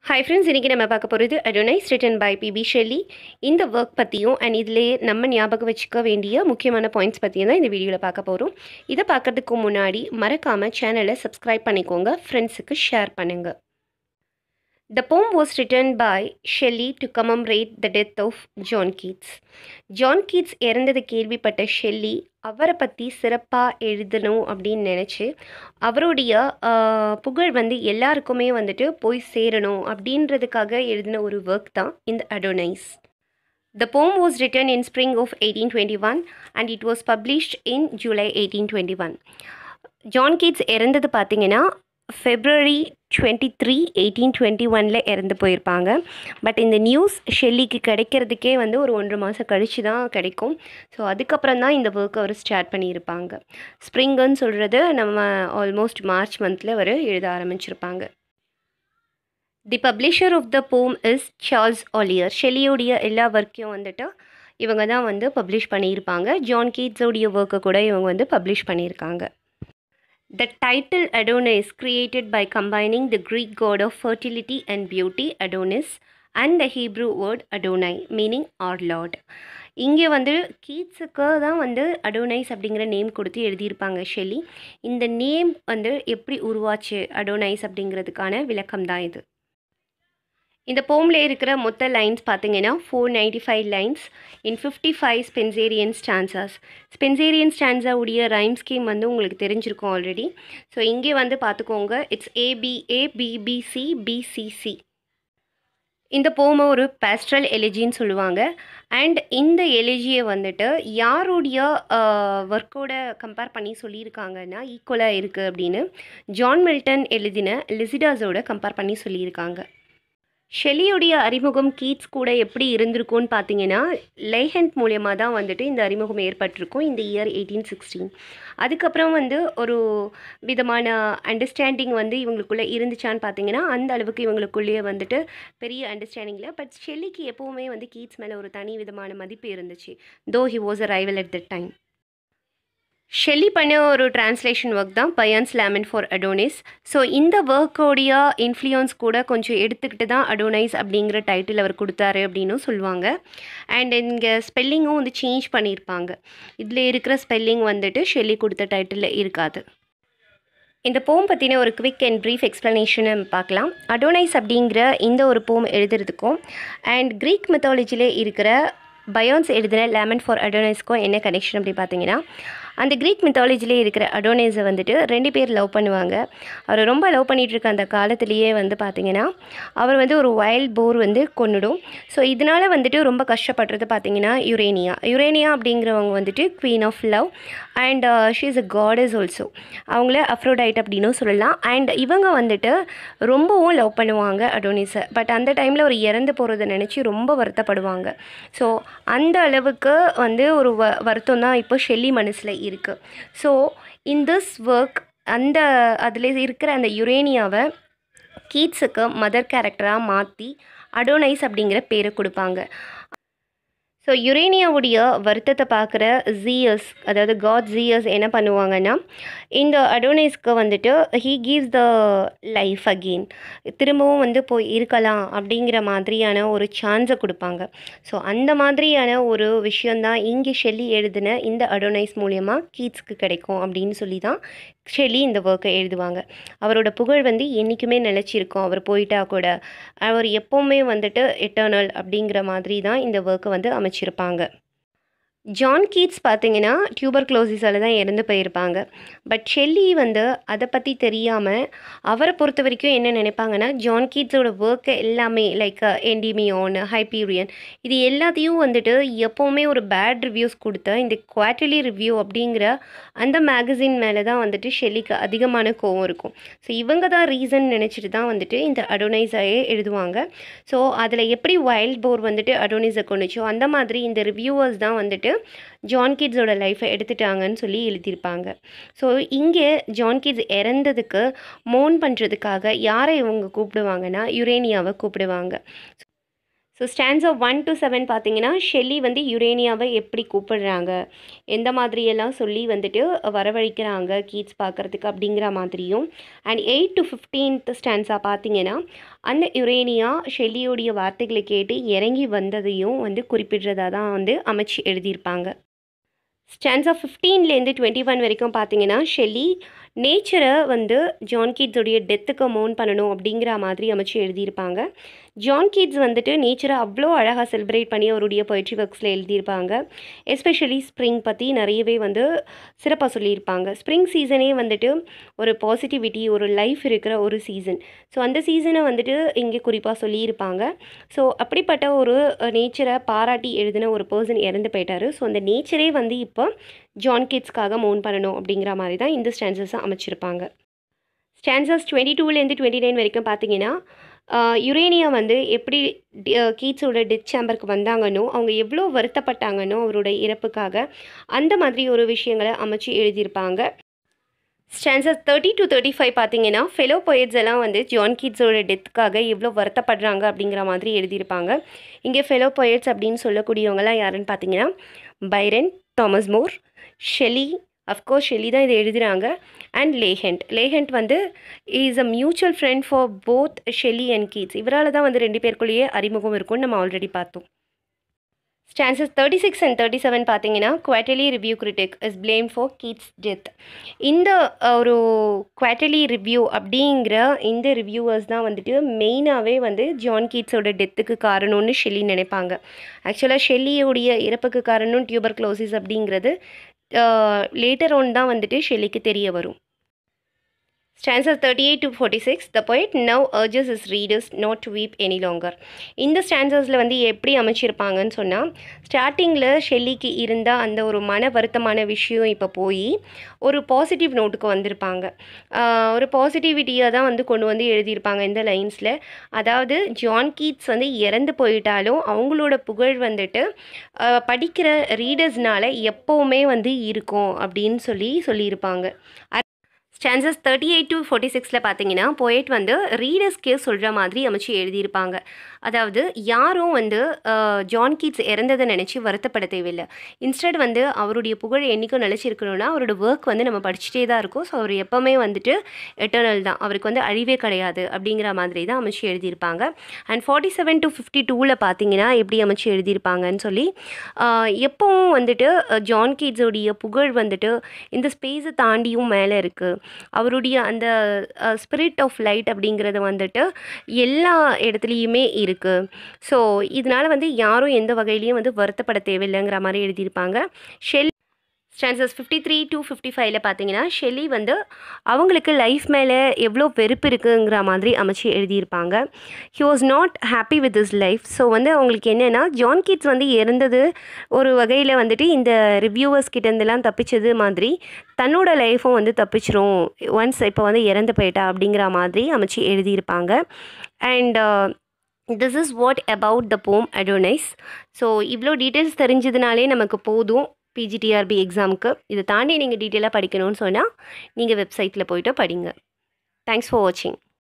Hi friends இன்றைக்கி நம்ம பார்க்க போகிறது Adonais written by PB Shelley இந்த ஒர்க் பற்றியும் அண்ட் இதிலே நம்ம ஞாபகம் வச்சுக்க வேண்டிய முக்கியமான பாயிண்ட்ஸ் பற்றியும் தான் இந்த வீடியோவில் பார்க்க போகிறோம் இதை பார்க்கறதுக்கு முன்னாடி மறக்காமல் சேனலை சப்ஸ்கிரைப் பண்ணிக்கோங்க ஃப்ரெண்ட்ஸுக்கு ஷேர் பண்ணுங்கள் The poem was written by Shelley to commemorate the death of John Keats. John Keats இறந்தது கேள்விப்பட்ட ஷெல்லி அவரை பற்றி சிறப்பாக எழுதணும் அப்படின்னு நினச்சி அவருடைய ஆஹ், புகழ் வந்து எல்லாருக்குமே வந்துட்டு போய் சேரணும் அப்படின்றதுக்காக எழுதின ஒரு ஒர்க் தான் இந்த Adonais The poem was written in spring of 1821 and it was published in July 1821. John Keats இறந்தது பார்த்தீங்கன்னா February twenty three eighteen twenty ஒனில் இறந்து போயிருப்பாங்க பட் இந்த நியூஸ் ஷெல்லிக்கு கிடைக்கிறதுக்கே வந்து ஒரு ஒன்றரை மாதம் கழித்து தான் கிடைக்கும் ஸோ அதுக்கப்புறம் தான் இந்த ஒர்க் அவர் ஸ்டார்ட் பண்ணியிருப்பாங்க ஸ்ப்ரிங்குன்னு சொல்கிறது நம்ம ஆல்மோஸ்ட் மார்ச் மந்தில் அவர் எழுத ஆரம்பிச்சிருப்பாங்க தி பப்ளிஷர் ஆஃப் த போம் இஸ் சார்ல்ஸ் ஆலியர் ஷெல்லியோடைய எல்லா ஒர்க்கையும் வந்துட்டு இவங்க தான் வந்து பப்ளிஷ் பண்ணியிருப்பாங்க ஜான் கீட்ஸோடைய ஒர்க்கை கூட இவங்க வந்து பப்ளிஷ் பண்ணியிருக்காங்க The title Adonis created by combining the Greek god of fertility and beauty Adonis and the Hebrew word Adonai meaning our Lord. இங்கே வந்து கீட்ஸுக்கு தான் வந்து அடோனைஸ் அப்படிங்கிற நேம் கொடுத்து எழுதியிருப்பாங்க ஷெல்லி இந்த நேம் வந்து எப்படி உருவாச்சு அடோனைஸ் அப்படிங்கிறதுக்கான விளக்கம் தான் இது இந்த போமில் இருக்கிற மொத்த லைன்ஸ் பார்த்தீங்கன்னா four ninety five lines in fifty five Spenserian stanzas Spenserian ஸ்டான்ஸாவுடைய ரைம் ஸ்கீம் வந்து உங்களுக்கு தெரிஞ்சிருக்கும் ஆல்ரெடி ஸோ இங்கே வந்து பார்த்துக்கோங்க இட்ஸ் ஏபிஏ பிபிசி பிசிசி இந்த போமை ஒரு பேஸ்ட்ரல் எலிஜின்னு சொல்லுவாங்க அண்ட் இந்த எலிஜியை வந்துட்டு யாருடைய ஒர்க்கோட கம்பேர் பண்ணி சொல்லியிருக்காங்கன்னா ஈக்குவலாக இருக்குது அப்படின்னு ஜான் மில்டன் எழுதின லிசிடாஸோட கம்பேர் பண்ணி சொல்லியிருக்காங்க ஷெல்லியுடைய அறிமுகம் கீட்ஸ் கூட எப்படி இருந்திருக்கும்னு பார்த்தீங்கன்னா லைஹண்ட் மூலியமாக தான் வந்துட்டு இந்த அறிமுகம் ஏற்பட்டிருக்கும் இந்த இயர் எயிட்டீன் சிக்ஸ்டீன் அதுக்கப்புறம் வந்து ஒரு விதமான அண்டர்ஸ்டாண்டிங் வந்து இவங்களுக்குள்ளே இருந்துச்சான்னு பார்த்தீங்கன்னா அந்த அளவுக்கு இவங்களுக்குள்ளேயே வந்துட்டு பெரிய அண்டர்ஸ்டாண்டிங்கில் பட் ஷெல்லிக்கு எப்போவுமே வந்து கீட்ஸ் மேலே ஒரு தனி விதமான மதிப்பு இருந்துச்சு though he was a rival at the time Shelley பண்ண ஒரு டிரான்ஸ்லேஷன் ஒர்க் தான் Bion's lament for Adonis so இந்த ஒர்க்கோடைய இன்ஃப்ளூயன்ஸ் கூட கொஞ்சம் எடுத்துக்கிட்டு தான் அடோனைஸ் அப்படிங்கிற டைட்டில் அவர் கொடுத்தாரு அப்படின்னும் சொல்லுவாங்க அண்ட் இங்கே ஸ்பெல்லிங்கும் வந்து சேஞ்ச் பண்ணியிருப்பாங்க இதில் இருக்கிற ஸ்பெல்லிங் வந்துட்டு ஷெல்லி கொடுத்த டைட்டிலில் இருக்காது இந்த போம் பற்றின ஒரு குவிக் அண்ட் ப்ரீஃப் எக்ஸ்ப்ளனேஷனை பார்க்கலாம் அடோனைஸ் அப்படிங்கிற இந்த ஒரு போம் எழுதுறதுக்கும் அண்ட் க்ரீக் மெத்தாலஜியில் இருக்கிற பயோன்ஸ் எழுதின லேமன் ஃபார் அடோனைஸ்க்கும் என்ன கனெக்ஷன் அப்படி பார்த்தீங்கன்னா அந்த க்ரீக் மித்தாலஜிலே இருக்கிற அடோனேஸை வந்துட்டு ரெண்டு பேர் லவ் பண்ணுவாங்க அவர் ரொம்ப லவ் பண்ணிகிட்டு இருக்க அந்த காலத்திலேயே வந்து பார்த்தீங்கன்னா அவர் வந்து ஒரு வைல்ட் போர் வந்து கொன்னுடும் ஸோ இதனால் வந்துட்டு ரொம்ப கஷ்டப்படுறது பார்த்தீங்கன்னா யுரேனியா யுரேனியா அப்படிங்கிறவங்க வந்துட்டு queen of love and she is a goddess also அவங்கள அஃப்ரோடைட் அப்படின்னும் சொல்லலாம் அண்ட் இவங்க வந்துட்டு ரொம்பவும் லவ் பண்ணுவாங்க அடோனிஸை பட் அந்த டைமில் அவர் இறந்து போகிறத நினச்சி ரொம்ப வருத்தப்படுவாங்க ஸோ அந்த அளவுக்கு வந்து ஒரு வ வருத்தம் தான் இப்போ ஷெல்லி மனசில் இருக்குது ஸோ இன் திஸ் ஒர்க் அந்த அதில் இருக்கிற அந்த யுரேனியாவை கீட்ஸுக்கு மதர் கேரக்டராக மாற்றி அடோனைஸ் அப்படிங்கிற பேரை கொடுப்பாங்க ஸோ யுரேனியாவுடைய வருத்தத்தை பார்க்குற ஜியஸ் அதாவது காட் ஜியஸ் என்ன பண்ணுவாங்கன்னா இந்த அடோனைஸ்க்கு வந்துட்டு he gives the life again திரும்பவும் வந்து போய் இருக்கலாம் அப்படிங்கிற மாதிரியான ஒரு சான்ஸை கொடுப்பாங்க ஸோ அந்த மாதிரியான ஒரு விஷயந்தான் இங்கே ஷெல்லி எழுதின இந்த அடோனைஸ் மூலியமாக கீட்ஸ்க்கு கிடைக்கும் அப்படின்னு சொல்லி தான் ஷெல்லி இந்த ஒர்க்கை எழுதுவாங்க அவரோட புகழ் வந்து என்றைக்குமே நிலச்சிருக்கும் அவர் போயிட்டா கூட அவர் எப்போவுமே வந்துட்டு எட்டர்னல் அப்படிங்கிற மாதிரி தான் இந்த ஒர்க்கை வந்து அமைச்சிருப்பாங்க ஜான் கீட்ஸ் பார்த்தீங்கன்னா டியூபர் க்ளோசிஸால் தான் இறந்து போயிருப்பாங்க பட் ஷெல்லி வந்து அதை பற்றி தெரியாமல் அவரை பொறுத்த வரைக்கும் என்ன நினைப்பாங்கன்னா ஜான் கீட்ஸோட ஒர்க்கை எல்லாமே லைக் என்டிமியோன் ஹைப்பீரியன் இது எல்லாத்தையும் வந்துட்டு எப்போவுமே ஒரு பேட் ரிவ்யூஸ் கொடுத்த இந்த குவார்டர்லி ரிவ்யூ அப்படிங்கிற அந்த மேகசின் மேலே தான் வந்துட்டு ஷெல்லிக்கு அதிகமான கோவம் இருக்கும் ஸோ இவங்க தான் ரீசன் நினச்சிட்டு தான் வந்துட்டு இந்த அடோனைஸாயே எழுதுவாங்க ஸோ அதில் எப்படி வைல்ட் போர் வந்துட்டு அடோனைஸை கொண்டுச்சோ அந்த மாதிரி இந்த ரிவ்யூவர்ஸ் தான் வந்துட்டு ஜான் கிட்ஸோட லைஃப்பை எடுத்துட்டாங்கன்னு சொல்லி எழுதியிருப்பாங்க ஸோ இங்கே ஜான் கிட்ஸ் இறந்ததுக்கு மோன் பண்ணுறதுக்காக யாரை இவங்க கூப்பிடுவாங்கன்னா யுரேனியாவை கூப்பிடுவாங்க so stanza one to seven பார்த்தீங்கன்னா ஷெல்லி வந்து யுரேனியாவை எப்படி கூப்பிடுறாங்க எந்த மாதிரியெல்லாம் சொல்லி வந்துட்டு வரவழைக்கிறாங்க கீட்ஸ் பார்க்குறதுக்கு அப்படிங்கிற மாதிரியும் அண்ட் எயிட் டு ஃபிஃப்டீன்த் ஸ்டாண்ட்ஸாக பார்த்தீங்கன்னா அந்த யுரேனியா ஷெல்லியோடைய வார்த்தைகளை கேட்டு இறங்கி வந்ததையும் வந்து குறிப்பிடுறதா தான் வந்து அமைச்சு எழுதியிருப்பாங்க ஸ்டாண்ட்ஸா ஃபிஃப்டீன்லேருந்து டுவெண்ட்டி ஒன் வரைக்கும் பார்த்தீங்கன்னா ஷெல்லி நேச்சரை வந்து ஜான் கீட்ஸுடைய டெத்துக்கு மோன் பண்ணணும் அப்படிங்கிற மாதிரி அமைச்சு எழுதியிருப்பாங்க ஜான் கீட்ஸ் வந்துட்டு நேச்சரை அவ்வளோ அழகாக செலிப்ரேட் பண்ணி அவருடைய பொய்ட்ரி ஒர்க்ஸில் எழுதியிருப்பாங்க எஸ்பெஷலி ஸ்ப்ரிங் பற்றி நிறையவே வந்து சிறப்பாக சொல்லியிருப்பாங்க ஸ்ப்ரிங் சீசனே வந்துட்டு ஒரு பாசிட்டிவிட்டி ஒரு லைஃப் இருக்கிற ஒரு சீசன் ஸோ அந்த சீசனை வந்துட்டு இங்கே குறிப்பாக சொல்லியிருப்பாங்க ஸோ அப்படிப்பட்ட ஒரு நேச்சரை பாராட்டி எழுதின ஒரு பர்சன் இறந்து போயிட்டாரு ஸோ அந்த நேச்சரே வந்து இப்போ ஜான் கிட்ஸ்க்காக மோன் பண்ணணும் அப்படிங்கிற மாதிரி தான் இந்த ஸ்டான்சஸை அமைச்சிருப்பாங்க ஸ்டான்சஸ் டுவெண்ட்டி டூலேருந்து டுவெண்ட்டி நைன் வரைக்கும் பார்த்தீங்கன்னா யுரேனியா வந்து எப்படி கீட்ஸோட டெத் சேம்பருக்கு வந்தாங்கன்னோ அவங்க எவ்வளோ வருத்தப்பட்டாங்கன்னோ அவரோட இறப்புக்காக அந்த மாதிரி ஒரு விஷயங்களை அமைச்சு எழுதியிருப்பாங்க stanzas thirty two thirty five பார்த்தீங்கன்னா ஃபெலோ பொயட்ஸ் எல்லாம் வந்து ஜான் கீட்ஸோட டெத்துக்காக எவ்வளோ வருத்தப்படுறாங்க அப்படிங்கிற மாதிரி எழுதியிருப்பாங்க இங்கே ஃபெலோ பொயட்ஸ் அப்படின்னு சொல்லக்கூடியவங்களாம் யாருன்னு பார்த்தீங்கன்னா Byron Thomas Moore Shelley of course Shelley தான் இதை எழுதுகிறாங்க அண்ட் லேஹெண்ட் லேஹெண்ட் வந்து is a mutual friend for both Shelley and Keats இவரால் தான் வந்து ரெண்டு பேருக்குள்ளேயே அறிமுகம் இருக்கும்னு நம்ம ஆல்ரெடி பார்த்தோம் stanzas thirty six and thirty seven பார்த்தீங்கன்னா Quarterly Review critic is blame for Keats death இந்த ஒரு குவார்டர்லி ரிவ்யூ அப்படிங்கிற இந்த ரிவ்யூவர்ஸ் தான் வந்துட்டு மெயினாகவே வந்து ஜான் கீட்ஸோட டெத்துக்கு காரணம்னு ஷெல்லி நினைப்பாங்க ஆக்சுவலாக ஷெல்லியோடைய இறப்புக்கு காரணம் டியூபர் க்ளோசிஸ் அப்படிங்கிறது லேட்டர் ஆன் தான் வந்துட்டு ஷெல்லிக்கு தெரிய வரும் stanza thirty eight to forty six the poet now urges his readers not to weep any longer இந்த ஸ்டான்சர்ஸில் வந்து எப்படி அமைச்சிருப்பாங்கன்னு சொன்னால் ஸ்டார்டிங்கில் ஷெல்லிக்கு இருந்த அந்த ஒரு மன வருத்தமான விஷயம் இப்போ போய் ஒரு பாசிட்டிவ் நோட்டுக்கு வந்திருப்பாங்க ஒரு பாசிட்டிவிட்டியாக தான் வந்து கொண்டு வந்து எழுதியிருப்பாங்க இந்த லைன்ஸில் அதாவது ஜான் கீட்ஸ் வந்து இறந்து போயிட்டாலும் அவங்களோட புகழ் வந்துட்டு படிக்கிற ரீடர்ஸ்னால எப்போவுமே வந்து இருக்கும் அப்படின்னு சொல்லி சொல்லியிருப்பாங்க stanzas thirty eight to forty சிக்ஸில் பார்த்தீங்கன்னா போயட் வந்து ரீடர்ஸ்க்கே சொல்கிற மாதிரி அமைச்சு எழுதியிருப்பாங்க அதாவது யாரும் வந்து ஜான் கீட்ஸ் இறந்ததை நினச்சி வருத்தப்பட தேவையில்லை இன்ஸ்டட் வந்து அவருடைய புகழ் என்றைக்கும் நிலச்சிருக்கணும்னா அவரோட ஒர்க் வந்து நம்ம படிச்சுட்டே தான் இருக்கும் ஸோ அவர் எப்போவுமே வந்துட்டு எட்டர்னல் தான் அவருக்கு வந்து அழிவே கிடையாது அப்படிங்கிற மாதிரி தான் அமைச்சு எழுதியிருப்பாங்க and forty seven to fifty டூவில் பார்த்தீங்கன்னா எப்படி அமைச்சு எழுதியிருப்பாங்கன்னு சொல்லி எப்போவும் வந்துட்டு ஜான் கீட்ஸோடைய புகழ் வந்துட்டு இந்த ஸ்பேஸை தாண்டியும் மேலே இருக்குது அவருடைய அந்த ஸ்பிரிட் ஆஃப் லைட் அப்படிங்கிறது வந்துட்டு எல்லா இடத்துலையுமே இருக்குது ஸோ இதனால் வந்து யாரும் எந்த வகையிலையும் வந்து வருத்தப்பட தேவையில்லைங்கிற மாதிரி எழுதியிருப்பாங்க ஷெல் stanzas fifty three to fifty ஃபைவ்ல பார்த்தீங்கன்னா ஷெல்லி வந்து அவங்களுக்கு லைஃப் மேலே எவ்வளோ வெறுப்பு இருக்குங்கிற மாதிரி அமைச்சு எழுதியிருப்பாங்க he was not happy with his life so வந்து அவங்களுக்கு என்னென்னா ஜான் கிட்ஸ் வந்து இறந்தது ஒரு வகையில் வந்துட்டு இந்த ரிவ்யூவர்ஸ் கிட்டேருந்துலாம் தப்பிச்சது மாதிரி தன்னோட லைஃப்பும் வந்து தப்பிச்சிரும் ஒன்ஸ் இப்போ வந்து இறந்து போயிட்டா அப்படிங்கிற மாதிரி அமைச்சு எழுதியிருப்பாங்க and this is what about the poem Adonais so இவ்வளோ டீட்டெயில்ஸ் தெரிஞ்சதுனாலே நமக்கு போதும் பிஜிடிஆர்பி எக்ஸாமுக்கு இதை தாண்டி நீங்கள் டீட்டெயிலாக படிக்கணும்னு சொன்னால் நீங்கள் வெப்சைட்டில் போய்ட்டு படிங்க தேங்க்ஸ் ஃபார் வாட்சிங்